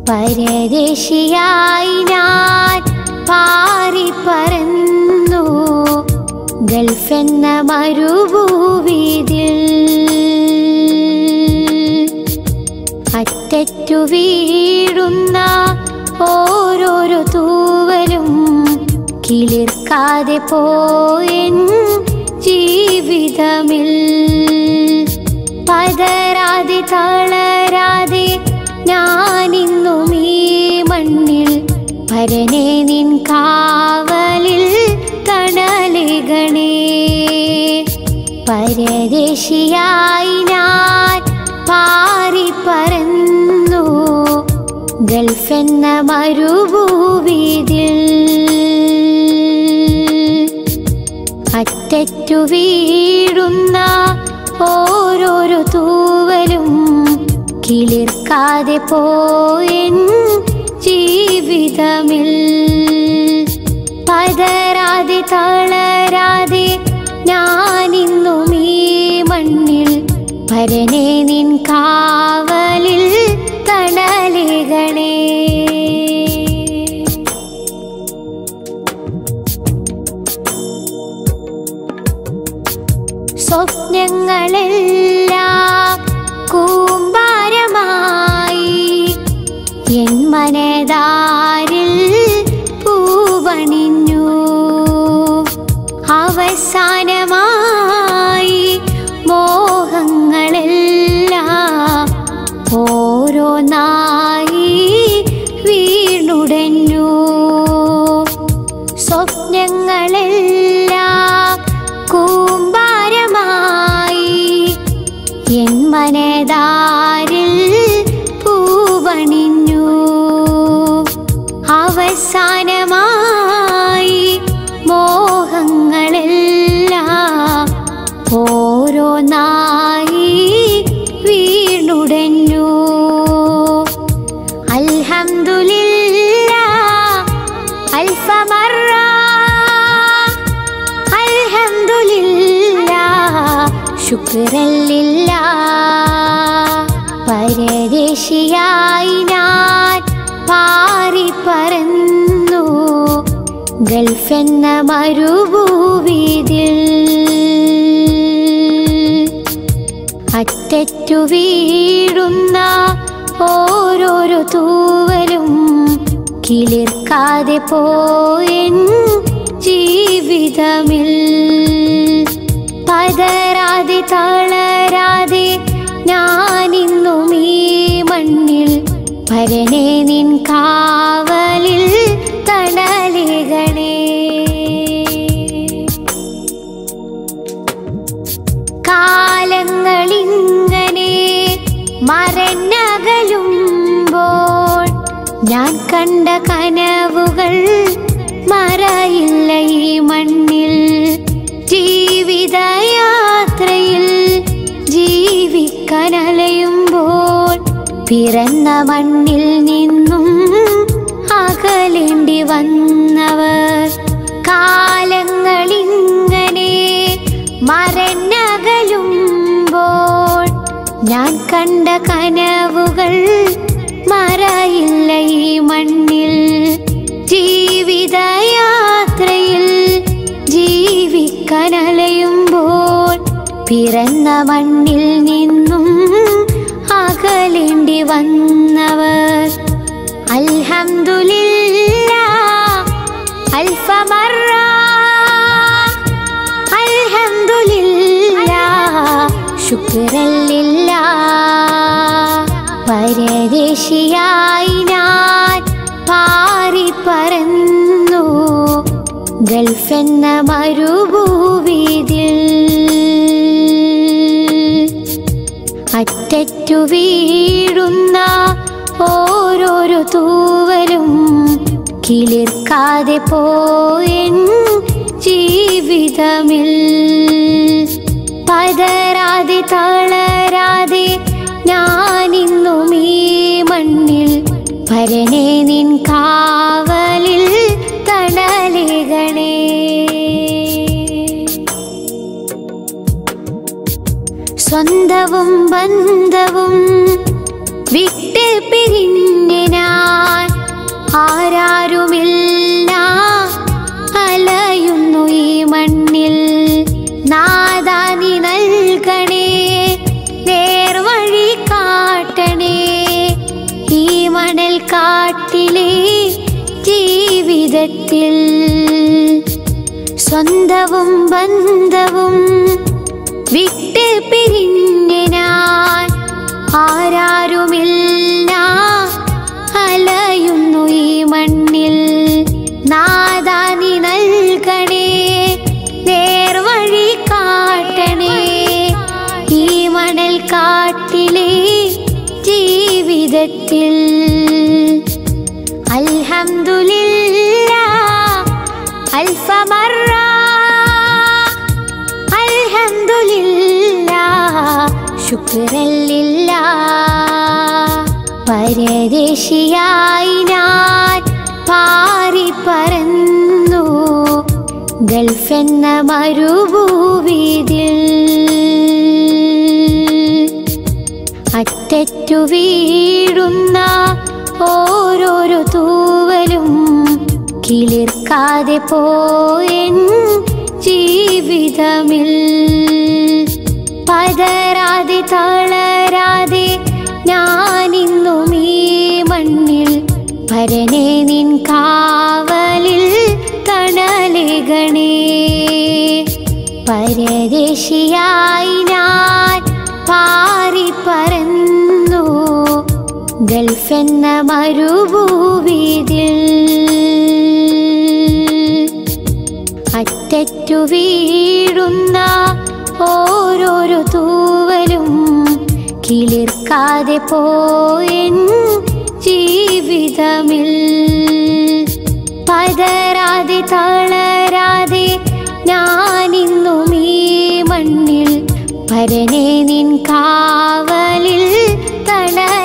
പരദേശിയായി ഞാൻ പാറി പറന്നു ഗൾഫെന്ന മരുഭൂവിതിൽ അറ്ററ്റു വീഴുന്ന ഓരോരോ തൂവലും കിളിർക്കാതെ പോയൻ ജീവിതമിൽ പതരാതെ തളരാതെ ഞാനിന്നും ഈ മണ്ണിൽ ഭരനെ നിൻ കാവലിൽ തണലുകണേ പരദേശിയായി ഞാൻ പാറി പറന്നു ഗൾഫെന്ന മരുഭൂവിതിൽ അറ്ററ്റു വീഴുന്ന ഓരോരോ തൂവലും കിളിർക്കാതെ പോയൻ ജീവിതമിൽ പതരാതെ തളരാതെ ഞാനിന്നും ഈ മണ്ണിൽ ഭരനെ നിൻ കാവലിൽ തണലുകണേ സ്വപ്നങ്ങളെല്ലാം കൂമ്പാരമായി എൻ മനതാരിൽ പൂവണിഞ്ഞു അവസാനമായി മോഹങ്ങളെല്ലാം ഓരോന്നായി വീണുടഞ്ഞു സ്വപ്നങ്ങളെല്ലാം കൂമ്പാരമായി എൻ മനതാരിൽ പൂവണിഞ്ഞു അവസാനമായി മോഹങ്ങളെല്ലാം ഓരോന്നായി വീണുടഞ്ഞു അൽഹംദുലില്ലാ അൽഫ മറ അൽഹംദുലില്ലാ ശുക്രല്ലില്ല പരദേശിയായി ഞാൻ പാറി പറന്നു ഗൾഫെന്ന മരുഭൂവിതിൽ അറ്ററ്റു വീഴുന്ന ഓരോരോ തൂവലും കിളിർക്കാതെ പോയൻ ജീവിതമിൽ പതരാതെ തളരാതെ ഞാനിന്നും ഈ മണ്ണിൽ ഭരനെ നിൻ കാവലിൽ തണലുകണേ കാലങ്ങളിങ്ങനെ മറന്നകലുമ്പോൾ ഞാൻ കണ്ട കനവുകൾ മറയില്ല ഈ മണ്ണിൽ ജീവിതയാത്രയിൽ ജീവിക്കാനലയുമ്പോൾ പിറന്ന മണ്ണിൽ നിന്നും അകലേണ്ടി വന്നവർ കാലങ്ങളിങ്ങനെ മറന്നകലുമ്പോൾ ഞാൻ കണ്ട കനവുകൾ മറയില്ല ഈ മണ്ണിൽ ജീവിതയാത്രയിൽ ജീവിക്കാനലയുമ്പോൾ പിറന്ന മണ്ണിൽ നിന്നും അകലേണ്ടി വന്നവർ അൽഹംദുലില്ലാ അൽഫ മറ അൽഹംദുലില്ലാ ശുക്രല്ലില്ല പരദേശിയായി ഞാൻ പാറി പറന്നു ഗൾഫെന്ന മരുഭൂവിതിൽ അറ്ററ്റു വീഴുന്ന ഓരോരോ തൂവലും കിളിർക്കാതെ പോയൻ ജീവിതമിൽ പതരാതെ തളരാതെ ഞാനിന്നും ഈ മണ്ണിൽ ഭരനെ നിൻ കാവലിൽ തണലുകണേ സ്വന്തവും ബന്ധവും വിട്ട് പിരിഞ്ഞ ഞാൻ സ്വന്തവും ബന്ധവും വിട്ട് പിരിഞ്ഞ് ഞാൻ ആരാരുമില്ല അലയുന്നു ഈ മണ്ണിൽ നാദാനി നൽകണേ നേർവഴി കാട്ടണേ ഈ മണൽ കാട്ടിലെ ജീവിതത്തിൽ അൽഹംദുലില്ല അൽഫ മറ അൽഹംദുലില്ല ശുക്രല്ലില്ല പരദേശിയായി ഞാൻ പാറി പറന്നു ഗൾഫ് എന്ന മരുഭൂവിതിൽ അറ്ററ്റു വീഴുന്ന ഓരോരോ തൂവലും കിളിർക്കാതെ പോയൻ ജീവിതമിൽ പതരാതെ തളരാതെ ഞാനിന്നും ഈ മണ്ണിൽ ഭരനെ നിൻ കാവലിൽ തണലേകണേ പരദേശിയായി ഞാൻ പാറി പറന്നു ഗൾഫ് എന്ന മരുഭൂവിതിൽ അറ്ററ്റു വീഴുന്ന ഓരോരോ തൂവലും കിളിർക്കാതെ പോയൻ ജീവിതമിൽ പതരാതെ തളരാതെ ഞാനിന്നും ഈ മണ്ണിൽ ഭരനെ നിൻ കാവലിൽ തണ